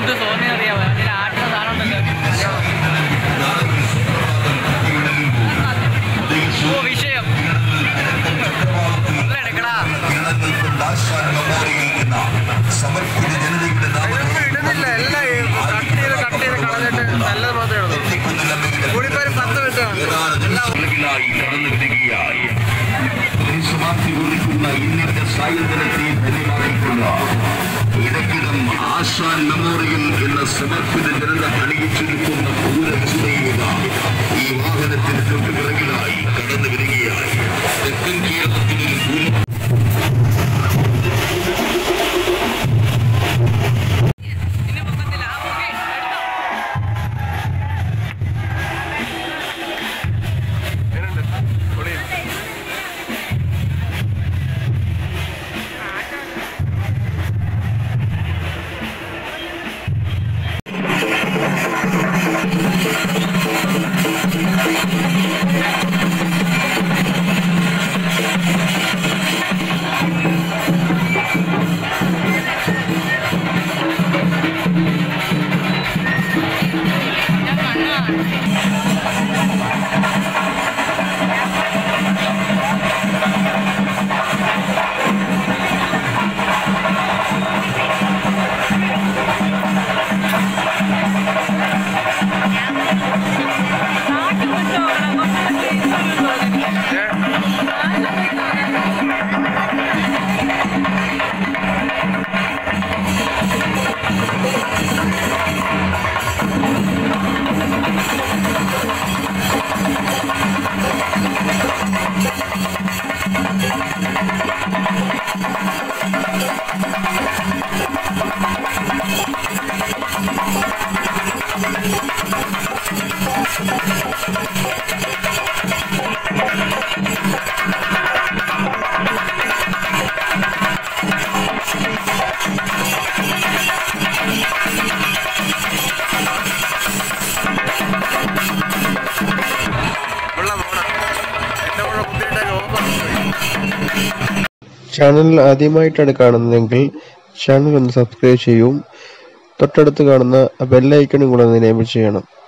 എന്ത് തോന്നി അറിയാമോ അതിന് ആട്ടുന്ന സാധനം ഉണ്ടല്ലോ ഓ വിഷയം നല്ല എടുക്കടാ സമർപ്പിത ജനതയുടെ നാമത്തിൽ ഇടുന്നില്ല എല്ലാം ഈ കട്ട് ചെയ്ത് കട്ട് ചെയ്ത് കളഞ്ഞിട്ട് നല്ലത് മാത്രമേ ഉള്ളൂ കൂടിപ്പോ ഒരു പത്ത് മിനിറ്റ് ഉലകിലായി കടന്നു വരികയായി ദേശമാക്കി കുറിക്കുന്ന ഇന്നത്തെ സായുധനത്തെ ധന്യമാക്കിക്കൊണ്ട് ഇടക്കിടം ആശാൻ മെമ്മോറിയൽ എന്ന സമർപ്പിത ജനത അണിയിച്ചൊരുക്കുന്ന പൂരവിസ്മയുക ഈ വാഹനത്തിന് തൊട്ടുപിറകിലായി കടന്നു വരികയായി തെക്കൻ കേരളത്തിലും ഭൂമി ഇനി പൊക്കത്തില്ല ആ പൊക്കി എടുത്തോ ഞാൻ കണ്ണാ ഉള്ള പോണം എന്റെ കൂടെ കുത്തിയിട്ട് ഓഫർ ചാനൽ ആദ്യമായിട്ടാണ് കാണുന്നതെങ്കിൽ ചാനൽ ഒന്ന് സബ്സ്ക്രൈബ് ചെയ്യും തൊട്ടടുത്ത് കാണുന്ന ബെല്ലൈക്കണും കൂടെ ഒന്ന് എനേബിൾ ചെയ്യണം